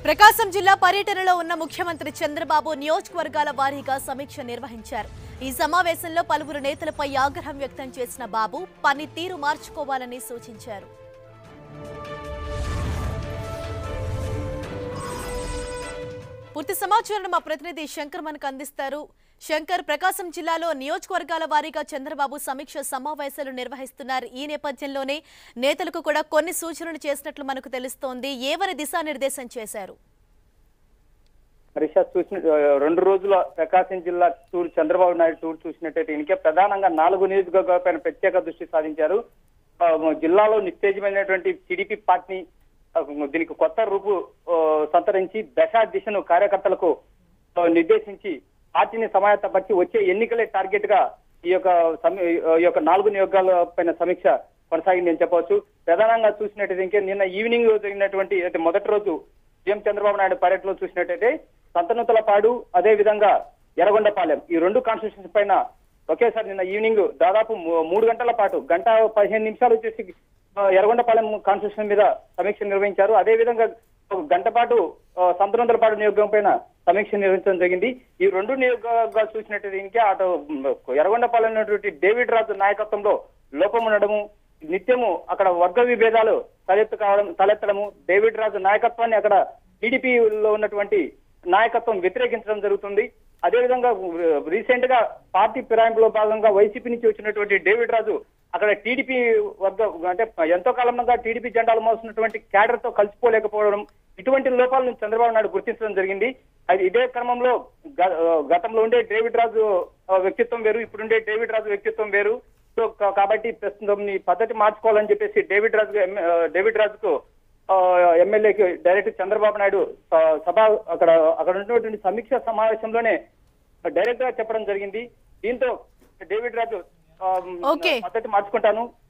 ప్రకాశం జిల్లా పర్యటనలో ఉన్న ముఖ్యమంత్రి చంద్రబాబు నియోజకవర్గాల వారీగా సమీక్ష నిర్వహించారు ఈ సమావేశంలో పలువురు నేతలపై ఆగ్రహం వ్యక్తం చేసిన బాబు పనితీరు మార్చుకోవాలని సూచించారు పూర్తి సమాచారం మా ప్రతినిధి శంకర్ మనకు అందిస్తారు శంకర్ ప్రకాశం జిల్లాలో నియోజకవర్గాల వారీగా చంద్రబాబు సమీక్ష సమావేశాలు నిర్వహిస్తున్నారు ఈ నేపథ్యంలోనే నేతలకు కూడా కొన్ని సూచనలు చేసినట్లు మనకు తెలుస్తోంది ఏవని దిశానిర్దేశం చేశారు హరీష చూసిన రెండు రోజుల ప్రకాశం జిల్లా టూర్ చంద్రబాబు నాయుడు టూర్ చూసినట్టయితే ఇంకే ప్రధానంగా నాలుగు నియోజకవర్గాలపైన ప్రత్యేక దృష్టి సాధించారు ఆ, జిల్లాలో నిస్తేజమైనటువంటి టీడీపీ పార్టీని ఆ, దీనికి కొత్త రూపు ఆ, సంతరించి దశ దిశను కార్యకర్తలకు ఆ, నిర్దేశించి పార్టీని సమాయత్తపరిచి వచ్చే ఎన్నికలే టార్గెట్ గా ఈ యొక్క సమీ- ఈ యొక్క నాలుగు నియోగాల పైన సమీక్ష కొనసాగింది అని చెప్పవచ్చు ప్రధానంగా చూసినట్టయితే ఇంకే నిన్న ఈవినింగ్ జరిగినటువంటి అయితే మొదటి రోజు సీఎం చంద్రబాబు నాయుడు పర్యటనలో చూసినట్టయితే సంతనూతలపాడు అదే విధంగా ఎర్రగొండపాలెం ఈ రెండు కాన్స్టిట్యూషన్స్ పైన ఒకేసారి నిన్న ఈవినింగ్ దాదాపు మూ- మూడు గంటల పాటు గంట పదిహేను నిమిషాలు వచ్చేసి ఆ, ఎర్రగొండపాలెం కాన్స్టిట్యూషన్ మీద సమీక్ష నిర్వహించారు అదే విధంగా ఒక గంట పాటు ఆ, సంతనూతలపాడు నియోగం పైన సమీక్ష నిర్వహించడం జరిగింది ఈ రెండు నియోగాలు చూసినట్టయితే ఇంకా అటు మ్, ఎర్రగొండపాలెం ఉన్నటువంటి డేవిడ్ రాజు నాయకత్వంలో లోపం ఉండడము నిత్యము అక్కడ వర్గ విభేదాలు తలెత్తు కావడం తలెత్తడము డేవిడ్ రాజు నాయకత్వాన్ని అక్కడ టీడీపీలో ఉన్నటువంటి నాయకత్వం వ్యతిరేకించడం జరుగుతుంది అదేవిధంగా రీసెంట్ గా పార్టీ ఫిరాయింపులో భాగంగా వైసీపీ నుంచి వచ్చినటువంటి డేవిడ్ రాజు అక్కడ టీడీపీ వర్గ అంటే ఎంతో కాలంగా టీడీపీ జెండాలు మోస్తున్నటువంటి క్యాడర్ తో కలిసిపోలేకపోవడం ఇటువంటి లోపాలను చంద్రబాబు నాయుడు గుర్తించడం జరిగింది అది ఇదే క్రమంలో గ- గతంలో ఉండే డేవిడ్ రాజు ఆ, వ్యక్తిత్వం వేరు ఇప్పుడుండే డేవిడ్ రాజు వ్యక్తిత్వం వేరు సో కా- కాబట్టి ప్రస్తుతం ఈ పద్ధతి మార్చుకోవాలని చెప్పేసి డేవిడ్ రాజు డేవిడ్ రాజుకు ఆ, ఎమ్మెల్యేకి డైరెక్ట్ చంద్రబాబు నాయుడు ఆ, సభ అక్కడ అక్కడ ఉన్నటువంటి సమీక్ష సమావేశంలోనే డైరెక్ట్ గా చెప్పడం జరిగింది దీంతో డేవిడ్ రాజు ఆ, ఓకే. పద్ధతి మార్చుకుంటాను